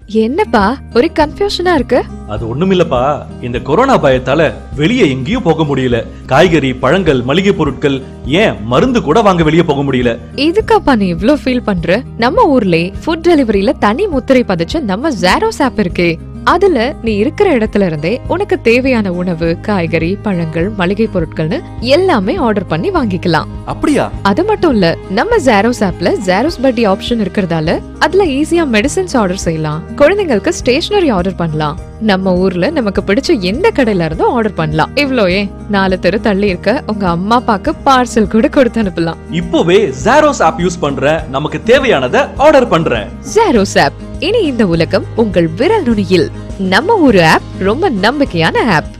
என்னப்பா ஒரே கன்ஃபியூஷனா இருக்கு அது ஒண்ணுமில்லப்பா இந்த கொரோனா பயத்தால வெளியே எங்கேயும் போக முடியல காய்கறி பழங்கள் மளிகை பொருட்கள் ஏன் மருந்து கூட வாங்க வெளியே போக முடியல இதுக்காப்பா நீ இவ்ளோ ஃபீல் பண்ற நம்ம ஊர்லயே ஃபுட் டெலிவரியில தனி முத்திரை பதிச்ச நம்ம ஜாரோஸ் ஆப் இருக்கே அதுல நீ இருக்கிற இடத்துல இருந்தே உனக்கு தேவையான உணவு காய்கறி பழங்கள் மளிகை பொருட்கள்னு எல்லாமே ஆர்டர் பண்ணி வாங்கிக்கலாம் அப்படியா அது மட்டும் இல்ல நம்ம ஜாரோஸ் ஆப்ல ஜாரோஸ் பட்டி ஆப்ஷன் இருக்கிறதால அதுல ஈஸியா மெடிசின்ஸ் ஆர்டர் செய்யலாம் குழந்தைங்களுக்கு ஸ்டேஷனரி ஆர்டர் பண்ணலாம் நம்ம ஊர்ல நமக்கு பிடிச்ச எந்த கடையில இருந்தும் ஆர்டர் பண்ணலாம் இவ்ளோ ஏன் நாலு தெரு தள்ளி இருக்க உங்க அம்மா அப்பாக்கு பார்சல் கூட கொடுத்து அனுப்பலாம் இப்போவே ஜாரோஸ் ஆப் யூஸ் பண்றேன் நமக்கு தேவையானதை ஆர்டர் பண்றேன் ஜாரோஸ் ஆப் இனி இந்த உலகம் உங்கள் விரல் நுனியில் நம்ம ஊரு ஆப் ரொம்ப நம்பிக்கையான ஆப்